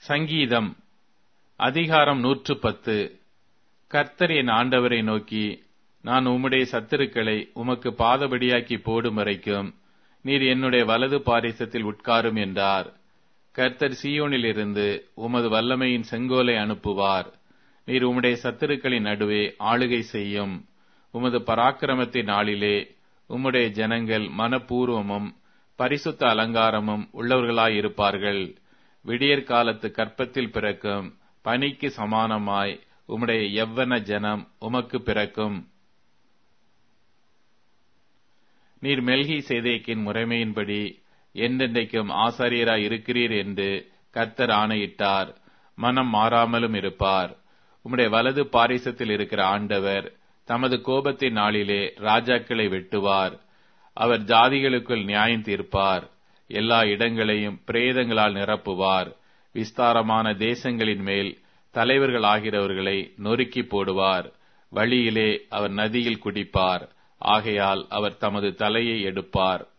சங்கீதம் அதிகாரம் நூற்று பத்து கர்த்தர் என் ஆண்டவரை நோக்கி நான் உம்முடைய சத்துருக்களை உமக்கு பாதபடியாக்கி போடும் வரைக்கும் நீர் என்னுடைய வலது பாரிசத்தில் உட்காரும் என்றார் கர்த்தர் சீயோனிலிருந்து உமது வல்லமையின் செங்கோலை அனுப்புவார் நீர் உம்முடைய சத்துருக்களின் நடுவே ஆளுகை செய்யும் உமது பராக்கிரமத்தின் நாளிலே உம்முடைய ஜனங்கள் மனப்பூர்வமும் பரிசுத்த அலங்காரமும் உள்ளவர்களாயிருப்பார்கள் விடியற் காலத்து கற்பத்தில் பிறக்கும் பனிக்கு சமானமாய் உம்முடைய எவ்வன ஜனம் உமக்கு பிறக்கும் நீர் மெல்கி சேதேக்கின் முறைமையின்படி என்றென்றைக்கும் ஆசாரியராய் இருக்கிறீர் என்று கர்த்தர் ஆணையிட்டார் மனம் மாறாமலும் இருப்பார் உம்முடைய வலது பாரிசத்தில் இருக்கிற ஆண்டவர் தமது கோபத்தின் நாளிலே ராஜாக்களை வெட்டுவார் அவர் ஜாதிகளுக்குள் நியாயம் தீர்ப்பார் எல்லா இடங்களையும் பிரேதங்களால் நிரப்புவார் விஸ்தாரமான தேசங்களின் மேல் தலைவர்கள் ஆகிறவர்களை நொறுக்கி போடுவார் வழியிலே அவர் நதியில் குடிப்பார் ஆகையால் அவர் தமது தலையை எடுப்பார்